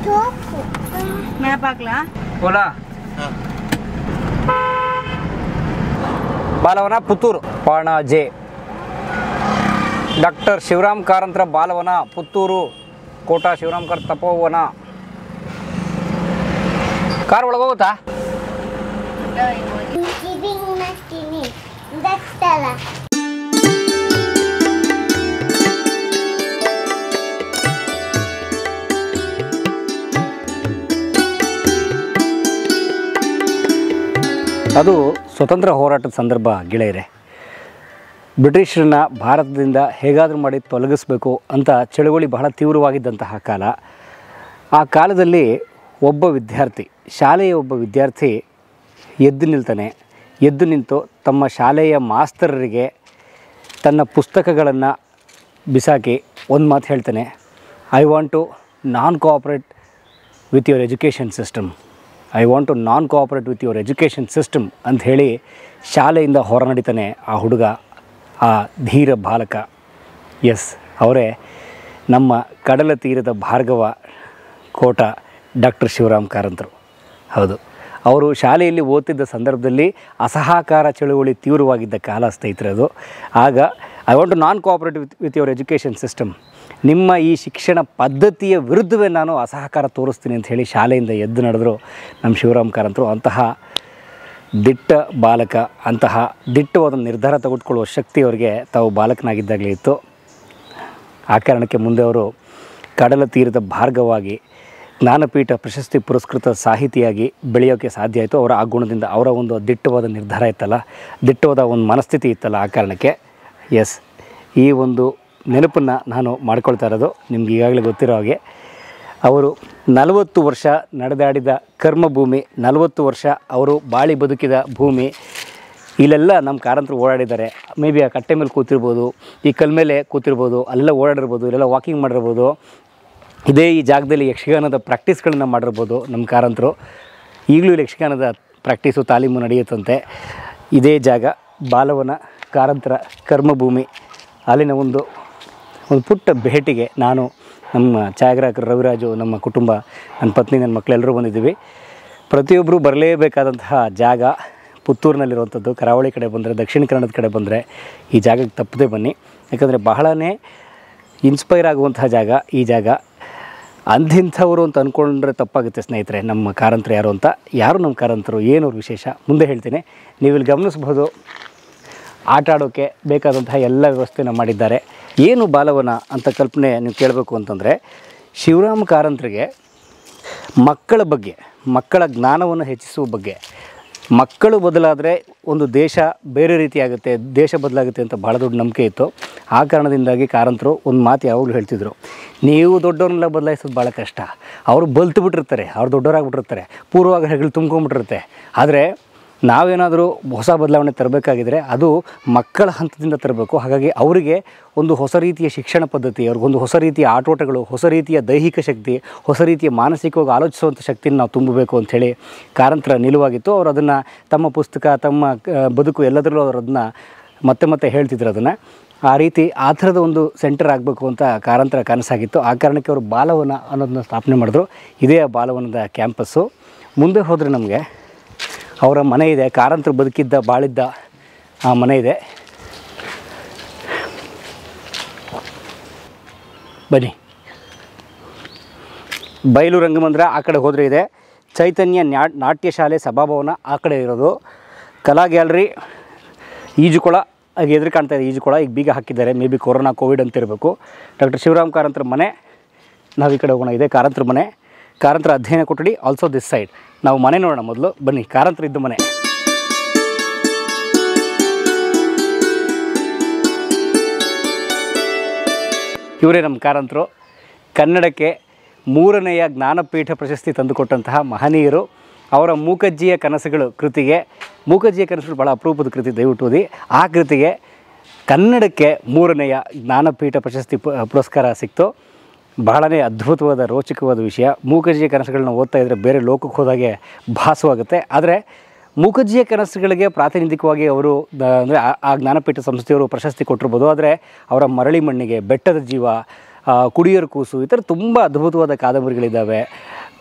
ತೋಪು ಮ್ಯಾಪ್ ಹಾಕ್ಲಾ ಓಲಾ ಬಾಲವನ ಪುತ್ತೂರು ಪಾಣಾಜೆ ಡಾಕ್ಟರ್ ಶಿವರಾಮ್ ಕಾರಂತರ ಬಾಲವನ ಪುತ್ತೂರು ಕೋಟ ಶಿವರಾಮ್ ಕಾರ್ ತಪೋವನ ಕಾರ್ ಒಳಗೆ ಹೋಗುತ್ತಾ ಗಿವಿಂಗ್ ಮಾಡ್ತೀನಿ ದತ್ತಲ್ಲ ಅದು ಸ್ವತಂತ್ರ ಹೋರಾಟದ ಸಂದರ್ಭ ಗೆಳೆಯರೆ ಬ್ರಿಟಿಷರನ್ನ ಭಾರತದಿಂದ ಹೇಗಾದರೂ ಮಾಡಿ ತೊಲಗಿಸ್ಬೇಕು ಅಂತ ಚಳುವಳಿ ಬಹಳ ತೀವ್ರವಾಗಿದ್ದಂತಹ ಕಾಲ ಆ ಕಾಲದಲ್ಲಿ ಒಬ್ಬ ವಿದ್ಯಾರ್ಥಿ ಶಾಲೆಯ ಒಬ್ಬ ವಿದ್ಯಾರ್ಥಿ ಎದ್ದು ನಿಲ್ತಾನೆ ಎದ್ದು ನಿಂತು ತಮ್ಮ ಶಾಲೆಯ ಮಾಸ್ತರರಿಗೆ ತನ್ನ ಪುಸ್ತಕಗಳನ್ನು ಬಿಸಾಕಿ ಒಂದು ಮಾತು ಹೇಳ್ತಾನೆ I want to non cooperate with your education system I want to non cooperate with your education system ಅಂತ ಹೇಳಿ ಶಾಲೆಯಿಂದ ಹೊರ ನಡೀತಾನೆ ಆ ಹುಡುಗ ಆ ಧೀರ ಬಾಲಕ ಎಸ್ ಅವರೇ ನಮ್ಮ ಕಡಲ ತೀರದ ಭಾರ್ಗವ ಕೋಟ ಡಾಕ್ಟರ್ ಶಿವರಾಮ್ ಕಾರಂತರು ಹೌದು ಅವರು ಶಾಲೆಯಲ್ಲಿ ಓದ್ತಿದ್ದ ಸಂದರ್ಭದಲ್ಲಿ ಅಸಹಕಾರ ಚಳುವಳಿ ತೀವ್ರವಾಗಿದ್ದ ಕಾಲ ಸ್ನೇಹಿತರೆ ಅದು ಆಗ I want to non cooperate with with your education system ನಿಮ್ಮ ಈ ಶಿಕ್ಷಣ ಪದ್ಧತಿಯ ವಿರುದ್ಧವೇ ನಾನು ಅಸಹಕಾರ ತೋರಿಸ್ತೀನಿ ಅಂತ ಹೇಳಿ ಶಾಲೆಯಿಂದ ಎದ್ದು ನಡೆದ್ರು ನಮ್ಮ ಶಿವರಾಮ್ ಕಾರಂತರು ಅಂತಹ ದಿಟ್ಟ ಬಾಲಕ ಅಂತಹ ದಿಟ್ಟವಾದ ನಿರ್ಧಾರ ತೆಗೆದುಕೊಳ್ಳುವ ಶಕ್ತಿ ಅವರಿಗೆ ತಾವು ಬಾಲಕನಾಗಿದ್ದಾಗಲೇ ಇತ್ತು ಆ ಕಾರಣಕ್ಕೆ ಮುಂದೆ ಅವರು ಕಡಲ ತೀರದ ಭಾರ್ಗವಾಗಿ ಜ್ಞಾನಪೀಠ ಪ್ರಶಸ್ತಿ ಪುರಸ್ಕೃತ ಸಾಹಿತಿಯಾಗಿ ಬೆಳೆಯೋಕ್ಕೆ ಸಾಧ್ಯ ಆಯಿತು ಅವರ ಆ ಗುಣದಿಂದ ಅವರ ಒಂದು ದಿಟ್ಟವಾದ ನಿರ್ಧಾರ ಇತ್ತಲ್ಲ ದಿಟ್ಟವಾದ ಒಂದು ಮನಸ್ಥಿತಿ ಇತ್ತಲ್ಲ ಆ ಕಾರಣಕ್ಕೆ ಎಸ್ ಈ ಒಂದು ನೆನಪನ್ನು ನಾನು ಮಾಡ್ಕೊಳ್ತಾ ಇರೋದು ನಿಮ್ಗೆ ಈಗಾಗಲೇ ಗೊತ್ತಿರೋ ಹಾಗೆ ಅವರು ನಲವತ್ತು ವರ್ಷ ನಡೆದಾಡಿದ ಕರ್ಮಭೂಮಿ ನಲವತ್ತು ವರ್ಷ ಅವರು ಬಾಳಿ ಬದುಕಿದ ಭೂಮಿ ಇಲ್ಲೆಲ್ಲ ನಮ್ಮ ಕಾರಂತರು ಓಡಾಡಿದ್ದಾರೆ ಮೇ ಬಿ ಆ ಕಟ್ಟೆ ಮೇಲೆ ಕೂತಿರ್ಬೋದು ಈ ಕಲ್ ಮೇಲೆ ಕೂತಿರ್ಬೋದು ಅಲ್ಲೆಲ್ಲ ಓಡಾಡಿರ್ಬೋದು ಇಲ್ಲೆಲ್ಲ ವಾಕಿಂಗ್ ಮಾಡಿರ್ಬೋದು ಇದೇ ಈ ಜಾಗದಲ್ಲಿ ಯಕ್ಷಗಾನದ ಪ್ರಾಕ್ಟೀಸ್ಗಳನ್ನ ಮಾಡಿರ್ಬೋದು ನಮ್ಮ ಕಾರಂತರು ಈಗಲೂ ಇಲ್ಲಿ ಯಕ್ಷಗಾನದ ಪ್ರಾಕ್ಟೀಸು ತಾಲೀಮು ನಡೆಯುತ್ತಂತೆ ಇದೇ ಜಾಗ ಬಾಲವನ ಕಾರಂತರ ಕರ್ಮಭೂಮಿ ಅಲ್ಲಿನ ಒಂದು ಒಂದು ಪುಟ್ಟ ಭೇಟಿಗೆ ನಾನು ನಮ್ಮ ಛಾಯಾಗ್ರಾಹಕರು ರವಿರಾಜು ನಮ್ಮ ಕುಟುಂಬ ನನ್ನ ಪತ್ನಿ ನನ್ನ ಮಕ್ಕಳೆಲ್ಲರೂ ಬಂದಿದ್ದೀವಿ ಪ್ರತಿಯೊಬ್ಬರು ಬರಲೇಬೇಕಾದಂತಹ ಜಾಗ ಪುತ್ತೂರಿನಲ್ಲಿರುವಂಥದ್ದು ಕರಾವಳಿ ಕಡೆ ಬಂದರೆ ದಕ್ಷಿಣ ಕನ್ನಡದ ಕಡೆ ಬಂದರೆ ಈ ಜಾಗಕ್ಕೆ ತಪ್ಪದೇ ಬನ್ನಿ ಯಾಕಂದರೆ ಬಹಳನೇ ಇನ್ಸ್ಪೈರ್ ಆಗುವಂತಹ ಜಾಗ ಈ ಜಾಗ ಅಂದಿಂಥವರು ಅಂತ ಅಂದ್ಕೊಂಡ್ರೆ ತಪ್ಪಾಗುತ್ತೆ ಸ್ನೇಹಿತರೆ ನಮ್ಮ ಕಾರಂತರು ಯಾರು ಅಂತ ಯಾರು ನಮ್ಮ ಕಾರಂತರು ಏನು ಅವ್ರ ವಿಶೇಷ ಮುಂದೆ ಹೇಳ್ತೀನಿ ನೀವು ಇಲ್ಲಿ ಗಮನಿಸ್ಬೋದು ಆಟ ಆಡೋಕ್ಕೆ ಬೇಕಾದಂತಹ ಎಲ್ಲ ವ್ಯವಸ್ಥೆನ ಮಾಡಿದ್ದಾರೆ ಏನು ಬಾಲವನ ಅಂತ ಕಲ್ಪನೆ ನೀವು ಕೇಳಬೇಕು ಅಂತಂದರೆ ಶಿವರಾಮ ಕಾರಂತರಿಗೆ ಮಕ್ಕಳ ಬಗ್ಗೆ ಮಕ್ಕಳ ಜ್ಞಾನವನ್ನು ಹೆಚ್ಚಿಸುವ ಬಗ್ಗೆ ಮಕ್ಕಳು ಬದಲಾದರೆ ಒಂದು ದೇಶ ಬೇರೆ ರೀತಿ ಆಗುತ್ತೆ ದೇಶ ಬದಲಾಗುತ್ತೆ ಅಂತ ಭಾಳ ದೊಡ್ಡ ನಂಬಿಕೆ ಇತ್ತು ಆ ಕಾರಣದಿಂದಾಗಿ ಕಾರಂತರು ಒಂದು ಮಾತು ಯಾವಾಗಲೂ ಹೇಳ್ತಿದ್ರು ನೀವು ದೊಡ್ಡವ್ರನ್ನೆಲ್ಲ ಬದಲಾಯಿಸೋದು ಭಾಳ ಕಷ್ಟ ಅವರು ಬಲ್ತು ಬಿಟ್ಟಿರ್ತಾರೆ ಅವ್ರು ದೊಡ್ಡವರಾಗ್ಬಿಟ್ಟಿರ್ತಾರೆ ಪೂರ್ವಾಗ್ರಹಗಳು ತುಂಬ್ಕೊಂಬಿಟ್ಟಿರುತ್ತೆ ಆದರೆ ನಾವೇನಾದರೂ ಹೊಸ ಬದಲಾವಣೆ ತರಬೇಕಾಗಿದ್ರೆ ಅದು ಮಕ್ಕಳ ಹಂತದಿಂದ ತರಬೇಕು ಹಾಗಾಗಿ ಅವರಿಗೆ ಒಂದು ಹೊಸ ರೀತಿಯ ಶಿಕ್ಷಣ ಪದ್ಧತಿ ಅವ್ರಿಗೊಂದು ಹೊಸ ರೀತಿಯ ಆಟೋಟಗಳು ಹೊಸ ರೀತಿಯ ದೈಹಿಕ ಶಕ್ತಿ ಹೊಸ ರೀತಿಯ ಮಾನಸಿಕವಾಗಿ ಆಲೋಚಿಸುವಂಥ ಶಕ್ತಿನ ನಾವು ತುಂಬಬೇಕು ಅಂಥೇಳಿ ಕಾರಂತರ ನಿಲುವಾಗಿತ್ತು ಅವರು ಅದನ್ನು ತಮ್ಮ ಪುಸ್ತಕ ತಮ್ಮ ಆ, ಬದುಕು ಎಲ್ಲದರಲ್ಲೂ ಅವರು ಅದನ್ನು ಮತ್ತೆ ಮತ್ತೆ ಹೇಳ್ತಿದ್ರು ಅದನ್ನು ಆ ರೀತಿ ಆ ಥರದ ಒಂದು ಸೆಂಟರ್ ಆಗಬೇಕು ಅಂತ ಕಾರಂತರ ಕನಸಾಗಿತ್ತು ಆ ಕಾರಣಕ್ಕೆ ಅವರು ಬಾಲವನ ಅನ್ನೋದನ್ನ ಸ್ಥಾಪನೆ ಮಾಡಿದ್ರು ಇದೇ ಆ ಬಾಲವನದ ಕ್ಯಾಂಪಸ್ಸು ಮುಂದೆ ಹೋದರೆ ನಮಗೆ ಅವರ ಮನೆ ಇದೆ ಕಾರಂತರು ಬದುಕಿದ್ದ ಬಾಳಿದ್ದ ಆ ಮನೆ ಇದೆ ಬನ್ನಿ ಬಯಲು ರಂಗಮಂದಿರ ಆ ಕಡೆ ಹೋದರೆ ಇದೆ ಚೈತನ್ಯ ನ್ಯಾ ನಾಟ್ಯ ಶಾಲೆ ಸಭಾಭವನ ಆ ಕಡೆ ಇರೋದು ಕಲಾ ಗ್ಯಾಲರಿ ಈಜುಕೊಳ ಆಗ ಎದುರು ಕಾಣ್ತಾ ಇದೆ ಈಜುಕೊಳ ಈಗ ಬೀಗ ಹಾಕಿದ್ದಾರೆ ಮೇ ಬಿ ಕೊರೋನಾ ಕೋವಿಡ್ ಅಂತ ಇರಬೇಕು ಡಾಕ್ಟರ್ ಶಿವರಾಮ್ ಕಾರಂತರ ಮನೆ ನಾವು ಈ ಕಡೆ ಹೋಗೋಣ ಇದೆ ಕಾರಂತರ ಮನೆ ಕಾರಂತರ ಅಧ್ಯಯನ ಕೊಠಡಿ ಆಲ್ಸೋ ದಿಸ್ ಸೈಡ್ ನಾವು ಮನೆ ನೋಡೋಣ ಮೊದಲು ಬನ್ನಿ ಕಾರಂತರ ಇದ್ದ ಮನೆ ಇವರೇ ನಮ್ಮ ಕಾರಂತರು ಕನ್ನಡಕ್ಕೆ ಮೂರನೆಯ ಜ್ಞಾನಪೀಠ ಪ್ರಶಸ್ತಿ ತಂದುಕೊಟ್ಟಂತಹ ಮಹನೀಯರು ಅವರ ಮೂಕಜ್ಜಿಯ ಕನಸುಗಳು ಕೃತಿಗೆ ಮೂಕಜ್ಜಿಯ ಕನಸುಗಳು ಭಾಳ ಅಪರೂಪದ ಕೃತಿ ದಯವಿಟ್ಟು ಓದಿ ಆ ಕೃತಿಗೆ ಕನ್ನಡಕ್ಕೆ ಮೂರನೆಯ ಜ್ಞಾನಪೀಠ ಪ್ರಶಸ್ತಿ ಪು- ಪುರಸ್ಕಾರ ಸಿಕ್ತು ಬಹಳನೇ ಅದ್ಭುತವಾದ ರೋಚಕವಾದ ವಿಷಯ ಮೂಕಜ್ಜಿಯ ಕನಸುಗಳನ್ನ ಓದ್ತಾ ಇದ್ದರೆ ಬೇರೆ ಲೋಕಕ್ಕೆ ಹೋದಾಗೆ ಭಾಸವಾಗುತ್ತೆ ಆದರೆ ಮೂಕಜ್ಜಿಯ ಕನಸುಗಳಿಗೆ ಪ್ರಾತಿನಿಧಿಕವಾಗಿ ಅವರು ಅಂದರೆ ಆ ಜ್ಞಾನಪೀಠ ಸಂಸ್ಥೆಯವರು ಪ್ರಶಸ್ತಿ ಕೊಟ್ಟಿರ್ಬೋದು ಆದರೆ ಅವರ ಮರಳಿ ಮಣ್ಣಿಗೆ ಬೆಟ್ಟದ ಜೀವ ಆ, ಕುಡಿಯರ ಕೂಸು ಈ ಥರ ತುಂಬ ಅದ್ಭುತವಾದ ಕಾದಂಬರಿಗಳಿದ್ದಾವೆ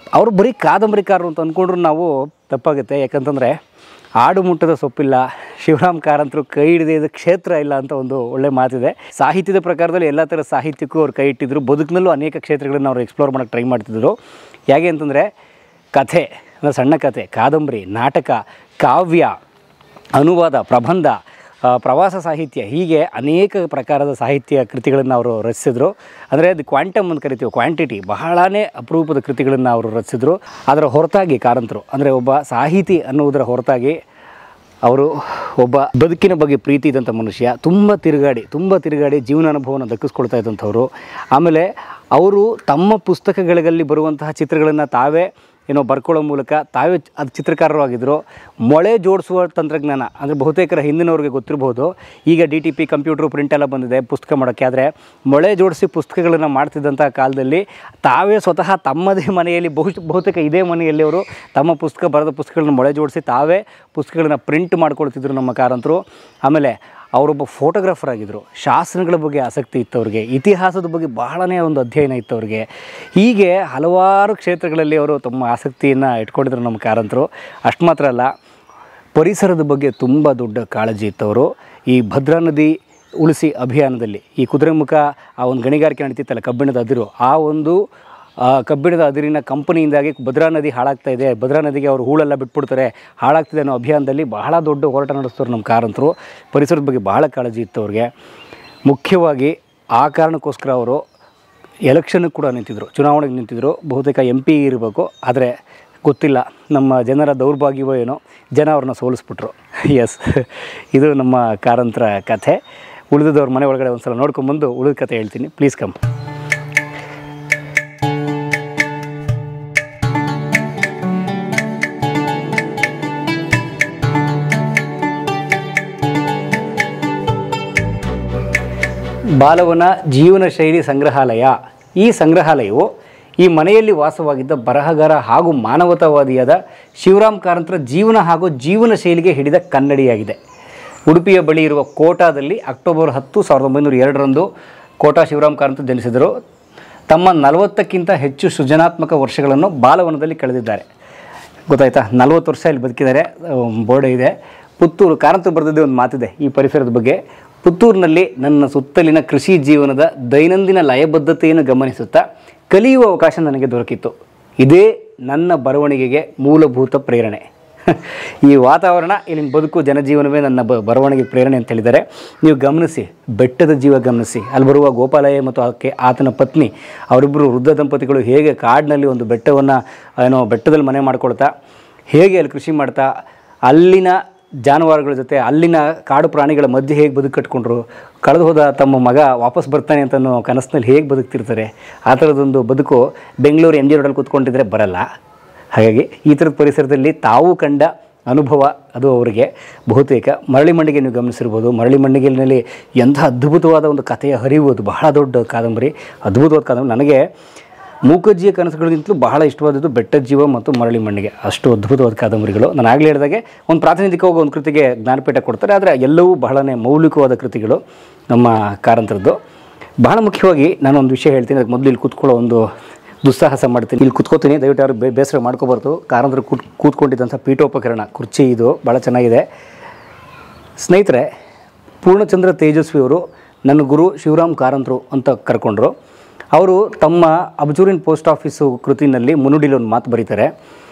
ಅವರು ಬರೀ ಕಾದಂಬರಿಕಾರರು ಅಂತ ಅಂದ್ಕೊಂಡ್ರು ನಾವು ತಪ್ಪಾಗುತ್ತೆ ಯಾಕಂತಂದರೆ ಆಡು ಮುಟ್ಟದ ಸೊಪ್ಪಿಲ್ಲ ಶಿವರಾಮ್ ಕಾರಂತರು ಕೈ ಹಿಡಿದ ಕ್ಷೇತ್ರ ಇಲ್ಲ ಅಂತ ಒಂದು ಒಳ್ಳೆ ಮಾತಿದೆ ಸಾಹಿತ್ಯದ ಪ್ರಕಾರದಲ್ಲಿ ಎಲ್ಲ ಥರ ಸಾಹಿತ್ಯಕ್ಕೂ ಅವ್ರು ಕೈ ಇಟ್ಟಿದ್ರು ಬದುಕಿನಲ್ಲೂ ಅನೇಕ ಕ್ಷೇತ್ರಗಳನ್ನು ಅವರು ಎಕ್ಸ್ಪ್ಲೋರ್ ಮಾಡೋಕ್ಕೆ ಟ್ರೈ ಮಾಡ್ತಿದ್ರು ಹೇಗೆ ಅಂತಂದರೆ ಕಥೆ ಅಂದರೆ ಸಣ್ಣ ಕಥೆ ಕಾದಂಬರಿ ನಾಟಕ ಕಾವ್ಯ ಅನುವಾದ ಪ್ರಬಂಧ ಆ, ಪ್ರವಾಸ ಸಾಹಿತ್ಯ ಹೀಗೆ ಅನೇಕ ಪ್ರಕಾರದ ಸಾಹಿತ್ಯ ಕೃತಿಗಳನ್ನು ಅವರು ರಚಿಸಿದರು ಅಂದರೆ ಅದು ಕ್ವಾಂಟಮ್ ಅಂತ ಕರಿತೀವಿ ಕ್ವಾಂಟಿಟಿ ಬಹಳನೇ ಅಪರೂಪದ ಕೃತಿಗಳನ್ನು ಅವರು ರಚಿಸಿದರು ಅದರ ಹೊರತಾಗಿ ಕಾರಂತರು ಅಂದರೆ ಒಬ್ಬ ಸಾಹಿತಿ ಅನ್ನುವುದರ ಹೊರತಾಗಿ ಅವರು ಒಬ್ಬ ಬದುಕಿನ ಬಗ್ಗೆ ಪ್ರೀತಿ ಇದ್ದಂಥ ಮನುಷ್ಯ ತುಂಬ ತಿರುಗಾಡಿ ತುಂಬ ತಿರುಗಾಡಿ ಜೀವನ ಅನುಭವನ ದಕ್ಕಿಸ್ಕೊಳ್ತಾ ಇದ್ದಂಥವ್ರು ಆಮೇಲೆ ಅವರು ತಮ್ಮ ಪುಸ್ತಕಗಳಲ್ಲಿ ಬರುವಂತಹ ಚಿತ್ರಗಳನ್ನು ತಾವೇ ಏನೋ ಬರ್ಕೊಳ್ಳೋ ಮೂಲಕ ತಾವೇ ಚ- ಅದು ಚಿತ್ರಕಾರರು ಆಗಿದ್ದರು ಮೊಳೆ ಜೋಡಿಸುವ ತಂತ್ರಜ್ಞಾನ ಅಂದರೆ ಬಹುತೇಕರ ಹಿಂದಿನವ್ರಿಗೆ ಗೊತ್ತಿರ್ಬೋದು ಈಗ D T P computer print ಎಲ್ಲ ಬಂದಿದೆ ಪುಸ್ತಕ ಮಾಡೋಕ್ಕೆ ಆದರೆ ಮೊಳೆ ಜೋಡಿಸಿ ಪುಸ್ತಕಗಳನ್ನು ಮಾಡ್ತಿದ್ದಂಥ ಕಾಲದಲ್ಲಿ ತಾವೇ ಸ್ವತಃ ತಮ್ಮದೇ ಮನೆಯಲ್ಲಿ ಬಹು ಬಹುತೇಕ ಇದೇ ಮನೆಯಲ್ಲಿ ಅವರು ತಮ್ಮ ಪುಸ್ತಕ ಬರೆದ ಪುಸ್ತಕಗಳನ್ನ ಮೊಳೆ ಜೋಡಿಸಿ ತಾವೇ ಪುಸ್ತಕಗಳನ್ನ ಪ್ರಿಂಟ್ ಮಾಡ್ಕೊಳ್ತಿದ್ರು ನಮ್ಮ ಕಾರಂತರು ಆಮೇಲೆ ಅವರೊಬ್ಬ ಫೋಟೋಗ್ರಾಫರ್ ಆಗಿದ್ದರು ಶಾಸನಗಳ ಬಗ್ಗೆ ಆಸಕ್ತಿ ಇತ್ತು ಅವ್ರಿಗೆ ಇತಿಹಾಸದ ಬಗ್ಗೆ ಬಹಳನೇ ಒಂದು ಅಧ್ಯಯನ ಇತ್ತು ಅವ್ರಿಗೆ ಹೀಗೆ ಹಲವಾರು ಕ್ಷೇತ್ರಗಳಲ್ಲಿ ಅವರು ತಮ್ಮ ಆಸಕ್ತಿಯನ್ನು ಇಟ್ಕೊಂಡಿದ್ರು ನಮ್ಮ ಕಾರಂತರು ಅಷ್ಟು ಮಾತ್ರ ಅಲ್ಲ ಪರಿಸರದ ಬಗ್ಗೆ ತುಂಬ ದೊಡ್ಡ ಕಾಳಜಿ ಇತ್ತವರು ಈ ಭದ್ರಾ ನದಿ ಉಳಿಸಿ ಅಭಿಯಾನದಲ್ಲಿ ಈ ಕುದುರೆಮುಖ ಆ ಒಂದು ಗಣಿಗಾರಿಕೆ ನಡೀತಿತ್ತಲ್ಲ ಕಬ್ಬಿಣದ ಅದಿರು ಆ ಒಂದು ಆ, ಕಬ್ಬಿಣದ ಅದಿರಿನ ಕಂಪನಿಯಿಂದಾಗಿ ಭದ್ರಾ ನದಿ ಹಾಳಾಗ್ತಾ ಇದೆ ಭದ್ರಾ ನದಿಗೆ ಅವರು ಹೂಳೆಲ್ಲ ಬಿಟ್ಬಿಡ್ತಾರೆ ಹಾಳಾಗ್ತಿದೆ ಅನ್ನೋ ಅಭಿಯಾನದಲ್ಲಿ ಬಹಳ ದೊಡ್ಡ ಹೋರಾಟ ನಡೆಸ್ತವ್ರು ನಮ್ಮ ಕಾರಂತರು ಪರಿಸರದ ಬಗ್ಗೆ ಬಹಳ ಕಾಳಜಿ ಇತ್ತು ಅವ್ರಿಗೆ ಮುಖ್ಯವಾಗಿ ಆ ಕಾರಣಕ್ಕೋಸ್ಕರ ಅವರು ಎಲೆಕ್ಷನ್ಗೆ ಕೂಡ ನಿಂತಿದ್ದರು ಚುನಾವಣೆಗೆ ನಿಂತಿದ್ದರು ಬಹುತೇಕ ಎಂ ಪಿ ಇರಬೇಕು ಆದರೆ ಗೊತ್ತಿಲ್ಲ ನಮ್ಮ ಜನರ ದೌರ್ಭಾಗ್ಯವೋ ಏನೋ ಜನ ಅವ್ರನ್ನ ಸೋಲಿಸ್ಬಿಟ್ರು ಎಸ್ ಇದು ನಮ್ಮ ಕಾರಂತರ ಕಥೆ ಉಳಿದದವ್ರ ಮನೆ ಒಳಗಡೆ ಒಂದು ಸಲ ನೋಡ್ಕೊಂಬಂದು ಉಳಿದ ಕಥೆ ಹೇಳ್ತೀನಿ ಪ್ಲೀಸ್ ಕಮ್ ಬಾಲವನ ಜೀವನ ಶೈಲಿ ಸಂಗ್ರಹಾಲಯ ಈ ಸಂಗ್ರಹಾಲಯವು ಈ ಮನೆಯಲ್ಲಿ ವಾಸವಾಗಿದ್ದ ಬರಹಗಾರ ಹಾಗೂ ಮಾನವತಾವಾದಿಯಾದ ಶಿವರಾಮ್ ಕಾರಂತರ ಜೀವನ ಹಾಗೂ ಜೀವನ ಶೈಲಿಗೆ ಹಿಡಿದ ಕನ್ನಡಿಯಾಗಿದೆ ಉಡುಪಿಯ ಬಳಿ ಇರುವ ಕೋಟಾದಲ್ಲಿ ಅಕ್ಟೋಬರ್ ಹತ್ತು ಸಾವಿರದ ಒಂಬೈನೂರ ಎರಡರಂದು ಕೋಟಾ ಶಿವರಾಮ್ ಕಾರಂತ ಜನಿಸಿದರು ತಮ್ಮ ನಲವತ್ತಕ್ಕಿಂತ ಹೆಚ್ಚು ಸೃಜನಾತ್ಮಕ ವರ್ಷಗಳನ್ನು ಬಾಲವನದಲ್ಲಿ ಕಳೆದಿದ್ದಾರೆ ಗೊತ್ತಾಯ್ತಾ ನಲ್ವತ್ತು ವರ್ಷ ಇಲ್ಲಿ ಬದುಕಿದ್ದಾರೆ ಬೋರ್ಡ್ ಇದೆ ಪುತ್ತೂರು ಕಾರಂತರು ಬರೆದಿದ್ದೇ ಒಂದು ಮಾತಿದೆ ಈ ಪರಿಸರದ ಬಗ್ಗೆ ಪುತ್ತೂರಿನಲ್ಲಿ ನನ್ನ ಸುತ್ತಲಿನ ಕೃಷಿ ಜೀವನದ ದೈನಂದಿನ ಲಯಬದ್ಧತೆಯನ್ನು ಗಮನಿಸುತ್ತಾ ಕಲಿಯುವ ಅವಕಾಶ ನನಗೆ ದೊರಕಿತ್ತು ಇದೇ ನನ್ನ ಬರವಣಿಗೆಗೆ ಮೂಲಭೂತ ಪ್ರೇರಣೆ ಈ ವಾತಾವರಣ ಇಲ್ಲಿನ ಬದುಕು ಜನಜೀವನವೇ ನನ್ನ ಬ ಬರವಣಿಗೆ ಪ್ರೇರಣೆ ಅಂತ ಹೇಳಿದ್ದಾರೆ ನೀವು ಗಮನಿಸಿ ಬೆಟ್ಟದ ಜೀವ ಗಮನಿಸಿ ಅಲ್ಲಿ ಬರುವ ಗೋಪಾಲಯ್ಯ ಮತ್ತು ಆಕೆ ಆತನ ಪತ್ನಿ ಅವರಿಬ್ಬರು ವೃದ್ಧ ದಂಪತಿಗಳು ಹೇಗೆ ಕಾಡಿನಲ್ಲಿ ಒಂದು ಬೆಟ್ಟವನ್ನು ಏನೋ ಬೆಟ್ಟದಲ್ಲಿ ಮನೆ ಮಾಡ್ಕೊಳ್ತಾ ಹೇಗೆ ಅಲ್ಲಿ ಕೃಷಿ ಮಾಡ್ತಾ ಅಲ್ಲಿನ ಜಾನುವಾರುಗಳ ಜೊತೆ ಅಲ್ಲಿನ ಕಾಡು ಪ್ರಾಣಿಗಳ ಮಧ್ಯೆ ಹೇಗೆ ಬದುಕು ಕಟ್ಕೊಂಡ್ರು ಕಳೆದು ಹೋದ ತಮ್ಮ ಮಗ ವಾಪಸ್ ಬರ್ತಾನೆ ಅಂತ ಅನ್ನೋ ಕನಸಿನಲ್ಲಿ ಹೇಗೆ ಬದುಕ್ತಿರ್ತಾರೆ ಆ ಥರದೊಂದು ಬದುಕು ಬೆಂಗಳೂರು ಎಮ್ ಜಿ ರೋಡಲ್ಲಿ ಕೂತ್ಕೊಂಡಿದ್ರೆ ಬರಲ್ಲ ಹಾಗಾಗಿ ಈ ಥರದ ಪರಿಸರದಲ್ಲಿ ತಾವು ಕಂಡ ಅನುಭವ ಅದು ಅವರಿಗೆ ಬಹುತೇಕ ಮರಳಿ ಮಣ್ಣಿಗೆ ನೀವು ಗಮನಿಸಿರ್ಬೋದು ಮರಳಿ ಮಣ್ಣಿಗೆನಲ್ಲಿ ಎಂಥ ಅದ್ಭುತವಾದ ಒಂದು ಕಥೆಯ ಹರಿವು ಅದು ಬಹಳ ದೊಡ್ಡ ಕಾದಂಬರಿ ಅದ್ಭುತವಾದ ಕಾದಂಬರಿ ನನಗೆ ಮೂಕಜ್ಜಿಯ ಕನಸುಗಳಿಗಿಂತಲೂ ಬಹಳ ಇಷ್ಟವಾದದ್ದು ಬೆಟ್ಟದ ಜೀವ ಮತ್ತು ಮರಳಿ ಮಣ್ಣಿಗೆ ಅಷ್ಟು ಅದ್ಭುತವಾದ ಕಾದಂಬರಿಗಳು ನಾನು ಆಗಲೇ ಹೇಳಿದಾಗೆ ಒಂದು ಪ್ರಾತಿನಿಧಿಕವಾಗಿ ಒಂದು ಕೃತಿಗೆ ಜ್ಞಾನಪೀಠ ಕೊಡ್ತಾರೆ ಆದರೆ ಎಲ್ಲವೂ ಬಹಳನೇ ಮೌಲಿಕವಾದ ಕೃತಿಗಳು ನಮ್ಮ ಕಾರಂತರದ್ದು ಬಹಳ ಮುಖ್ಯವಾಗಿ ನಾನು ಒಂದು ವಿಷಯ ಹೇಳ್ತೀನಿ ಅದಕ್ಕೆ ಮೊದಲು ಇಲ್ಲಿ ಕೂತ್ಕೊಳ್ಳೋ ಒಂದು ದುಸ್ಸಾಹಸ ಮಾಡ್ತೀನಿ ಇಲ್ಲಿ ಕೂತ್ಕೋತೀನಿ ದಯವಿಟ್ಟು ಯಾರು ಬೇ ಬೇಸರ ಮಾಡ್ಕೋಬಾರ್ದು ಕಾರಂತರು ಕೂತ್ ಕೂತ್ಕೊಂಡಿದ್ದಂಥ ಪೀಠೋಪಕರಣ ಕುರ್ಚಿ ಇದು ಭಾಳ ಚೆನ್ನಾಗಿದೆ ಸ್ನೇಹಿತರೆ ಪೂರ್ಣಚಂದ್ರ ತೇಜಸ್ವಿಯವರು ನನ್ನ ಗುರು ಶಿವರಾಮ್ ಕಾರಂತರು ಅಂತ ಕರ್ಕೊಂಡ್ರು ಅವರು ತಮ್ಮ ಅಬ್ಜೂರಿನ್ ಪೋಸ್ಟ್ ಆಫೀಸು ಕೃತಿನಲ್ಲಿ ಮುನ್ನುಡಿಲಿ ಒಂದು ಮಾತು ಬರೀತಾರೆ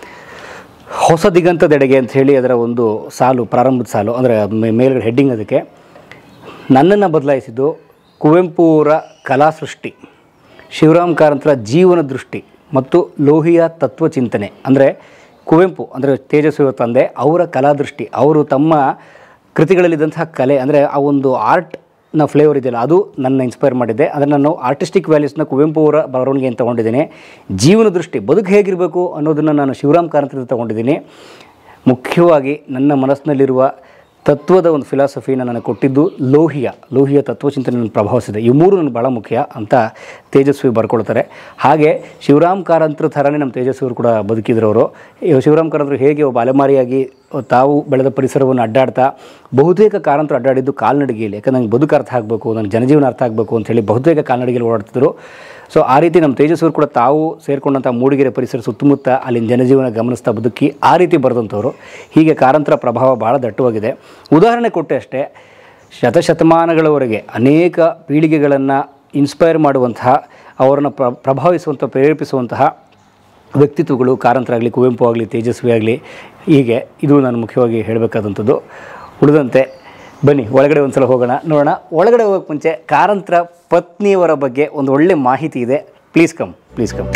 ಹೊಸ ದಿಗಂತದೆಡೆಗೆ ಅಂತ ಹೇಳಿ ಅದರ ಒಂದು ಸಾಲು ಪ್ರಾರಂಭದ ಸಾಲು ಅಂದರೆ ಮೇಲ್ಗಡೆ ಹೆಡ್ಡಿಂಗ್ ಅದಕ್ಕೆ ನನ್ನನ್ನು ಬದಲಾಯಿಸಿದ್ದು ಕುವೆಂಪುರ ಕಲಾ ಸೃಷ್ಟಿ ಶಿವರಾಮ್ ಕಾರಂತರ ಜೀವನ ದೃಷ್ಟಿ ಮತ್ತು ಲೋಹಿಯ ತತ್ವಚಿಂತನೆ ಅಂದರೆ ಕುವೆಂಪು ಅಂದರೆ ತೇಜಸ್ವಿ ಅವರ ತಂದೆ ಅವರ ಕಲಾದೃಷ್ಟಿ ಅವರು ತಮ್ಮ ಕೃತಿಗಳಲ್ಲಿದ್ದಂತಹ ಕಲೆ ಅಂದರೆ ಆ ಒಂದು ಆರ್ಟ್ನ ಫ್ಲೇವರ್ ಇದೆಯಲ್ಲ ಅದು ನನ್ನ ಇನ್ಸ್ಪೈರ್ ಮಾಡಿದ್ದೆ ಅಂದರೆ ನಾನು ಆರ್ಟಿಸ್ಟಿಕ್ ವ್ಯಾಲ್ಯೂಸ್ನ ಕುವೆಂಪು ಅವರ ಬರವಣಿಗೆ ಅಂತ ತೊಗೊಂಡಿದ್ದೀನಿ ಜೀವನ ದೃಷ್ಟಿ ಬದುಕು ಹೇಗಿರಬೇಕು ಅನ್ನೋದನ್ನು ನಾನು ಶಿವರಾಮ್ ಕಾರಂತರಿಂದ ತೊಗೊಂಡಿದ್ದೀನಿ ಮುಖ್ಯವಾಗಿ ನನ್ನ ಮನಸ್ಸಿನಲ್ಲಿರುವ ತತ್ವದ ಒಂದು ಫಿಲಾಸಫಿನ ನನಗೆ ಕೊಟ್ಟಿದ್ದು ಲೋಹಿಯ ಲೋಹಿಯ ತತ್ವಚಿಂತನೆ ನನ್ನ ಪ್ರಭಾವಿಸಿದೆ ಈ ಮೂರು ನನಗೆ ಭಾಳ ಮುಖ್ಯ ಅಂತ ತೇಜಸ್ವಿ ಬರ್ಕೊಳ್ತಾರೆ ಹಾಗೆ ಶಿವರಾಮ್ ಕಾರಂತರ ಥರನೇ ನಮ್ಮ ತೇಜಸ್ವಿ ಅವರು ಕೂಡ ಬದುಕಿದ್ರು ಅವರು ಈ ಶಿವರಾಮ್ ಕಾರಂತರು ಹೇಗೆ ಒಬ್ಬ ಅಲೆಮಾರಿಯಾಗಿ ತಾವು ಬೆಳೆದ ಪರಿಸರವನ್ನು ಅಡ್ಡಾಡ್ತಾ ಬಹುತೇಕ ಕಾರಂತರು ಅಡ್ಡಾಡಿದ್ದು ಕಾಲ್ನಡಿಗೆಯಲ್ಲಿ ಯಾಕಂದ್ರೆ ನಂಗೆ ಬದುಕು ಅರ್ಥ ಆಗಬೇಕು ನನ್ನ ಜನಜೀವನ ಅರ್ಥ ಆಗಬೇಕು ಅಂತೇಳಿ ಬಹುತೇಕ ಕಾಲ್ನಡಿಗೆಯಲ್ಲಿ ಓಡಾಡ್ತಿದ್ರು ಸೊ ಆ ರೀತಿ ನಮ್ಮ ತೇಜಸ್ವರು ಕೂಡ ತಾವು ಸೇರಿಕೊಂಡಂಥ ಮೂಡಿಗೆರೆ ಪರಿಸರ ಸುತ್ತಮುತ್ತ ಅಲ್ಲಿನ ಜನಜೀವನ ಗಮನಿಸ್ತಾ ಬದುಕಿ ಆ ರೀತಿ ಬರೆದಂಥವ್ರು ಹೀಗೆ ಕಾರಂತರ ಪ್ರಭಾವ ಭಾಳ ದಟ್ಟವಾಗಿದೆ ಉದಾಹರಣೆ ಕೊಟ್ಟೆ ಅಷ್ಟೇ ಶತಶತಮಾನಗಳವರೆಗೆ ಅನೇಕ ಪೀಳಿಗೆಗಳನ್ನು ಇನ್ಸ್ಪೈರ್ ಮಾಡುವಂತಹ ಅವರನ್ನು ಪ್ರ ಪ್ರಭಾವಿಸುವಂಥ ಪ್ರೇರೇಪಿಸುವಂತಹ ವ್ಯಕ್ತಿತ್ವಗಳು ಕಾರಂತರಾಗಲಿ ಕುವೆಂಪು ಆಗಲಿ ತೇಜಸ್ವಿ ಆಗಲಿ ಹೀಗೆ ಇದು ನಾನು ಮುಖ್ಯವಾಗಿ ಹೇಳಬೇಕಾದಂಥದ್ದು ಉಳಿದಂತೆ ಬನ್ನಿ ಒಳಗಡೆ ಒಂದು ಸಲ ಹೋಗೋಣ ನೋಡೋಣ ಒಳಗಡೆ ಹೋಗೋಕ್ಕೆ ಮುಂಚೆ ಕಾರಂತರ ಪತ್ನಿಯವರ ಬಗ್ಗೆ ಒಂದು ಒಳ್ಳೆ ಮಾಹಿತಿ ಇದೆ ಪ್ಲೀಸ್ ಕಮ್ ಪ್ಲೀಸ್ ಕಮ್